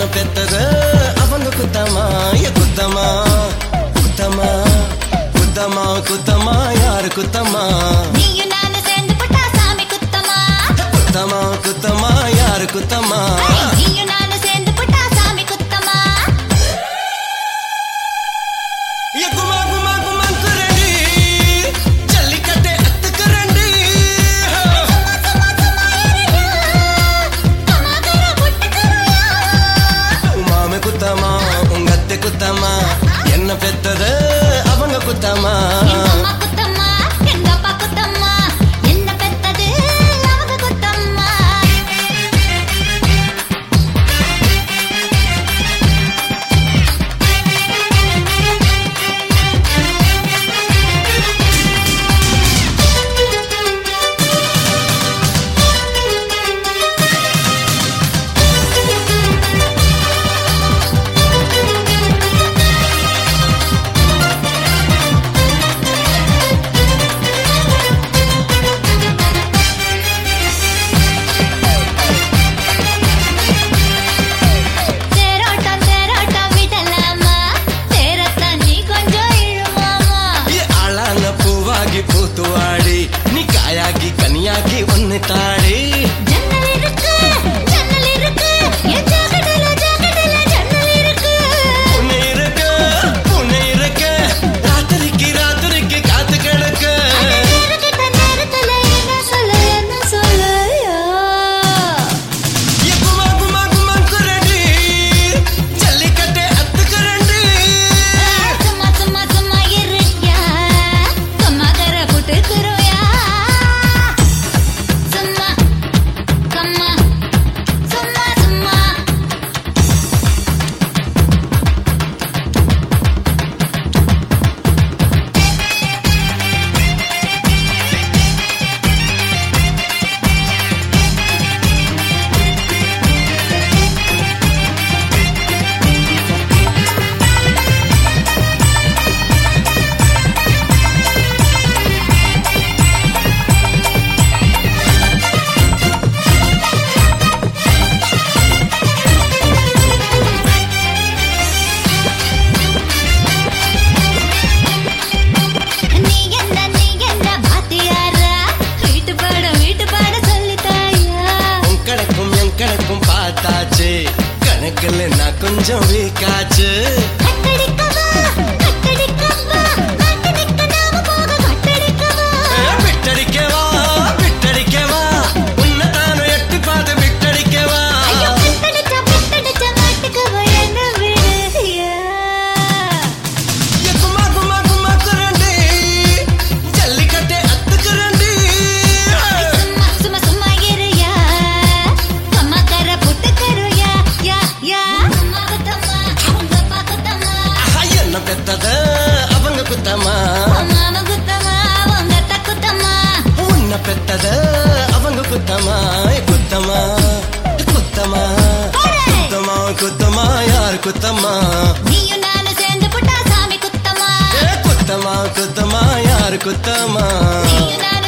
என்ன பெத்தது அவங்க குத்தமா எ குத்தமா குத்தமா குத்தமா குத்தமா யாரு குத்தமா நீயும் நானும் சேர்ந்து புட்டா சாமி குத்தமா குத்தமா குத்தமா யாரு குத்தமா நீயும் நானும் சேர்ந்து புட்டா சாமி குத்தமா எ குமா குமா குமாங்குரண்டி ஜல்லிக்கட்டை அத்துக்குரண்டி சும்மா சும்மா சும்மா ஏறியா கமாகர புட்டுக்கருயா மாம குத்தமா உங்க அத்தை குத்தமா என்ன பெத்தது அவங்க குத்தமா எங்க அம்மா குத்தம்மா எங்க அப்பா குத்தம்மா என்ன பெத்தது அவங்க குத்தம்மா தேரோட்டம் தேரோட்டம் விடலாமா தேரத்தான் நீ கொஞ்சம் இழுமாமா எ ஆளான பூவாகி பூத்துவாடி நீ காயாகி கனியாகி ஒன்னு தாடி ஜன்னல் இருக்கு ஜன்னல் இருக்கு என் ஜாக்கெட்டில ஜாக்கெட்டில ஜன்னல் இருக்கு புனை இருக்க புனை இருக்க ராத்திரிக்கு ராத்திரிக்கு காத்து கிடக்க நேரக்கிட்ட நேரத்துல என்ன சொல்ல என்ன சொல்லையா எ குமா குமா குமாங்குரண்டி ஜல்லிக்கட்டை அத்துக்குரண்டி சும்மா சும்மா சும்மா இருக்கியா கம்மாகர புட்டுக்குருயா சும்மா கம்மா சும்மா சும்மா நீ என்ன நீ என்ன பாத்தியாரா வீட்டு பாடம் வீட்டு பாடம் சொல்லித்தாயா உன் கணக்கும் என் கணக்கும் பார்த்தாச்சு கணக்குல நான் கொஞ்சம் வீக்காச்சு கட்டடிக்கவா கட்டடிக்கவா நாட்டு நிக்க நாம போக கட்டடிக்கவா விட்டடிக்கவா விட்டடிக்கவா உன்னை தானும் எட்டி பார்த்து விட்டடிக்கவா ஐயோ கட்டடிச்சா கட்டடிச்சா மாட்டுக்கவா என்ன விடுறியா எ குமா குமா குமா குரண்டி ஜல்லிக்கட்டை அத்துக்குரண்டி சும்மா சும்மா சும்மா இருயா கம்மாக்கர புட்டுக்கருயா யா யா அம்மா குத்தம்மா உங்க அப்பா குத்தம்மா என்ன பெத்தது அவங்க குத்தமா மாமா குத்தம்மா உங்க அத்தா குத்தம்மா உன்னை பெத்தது அவங்க குத்தமா குத்தமா குத்தமா குத்தமா குத்தமா யார் குத்தமா நீயும் நானும் சேர்ந்து புட்டா சாமி குத்தம்மா ஏ குத்தமா குத்தமா யார் குத்தமா நீயும் நானும்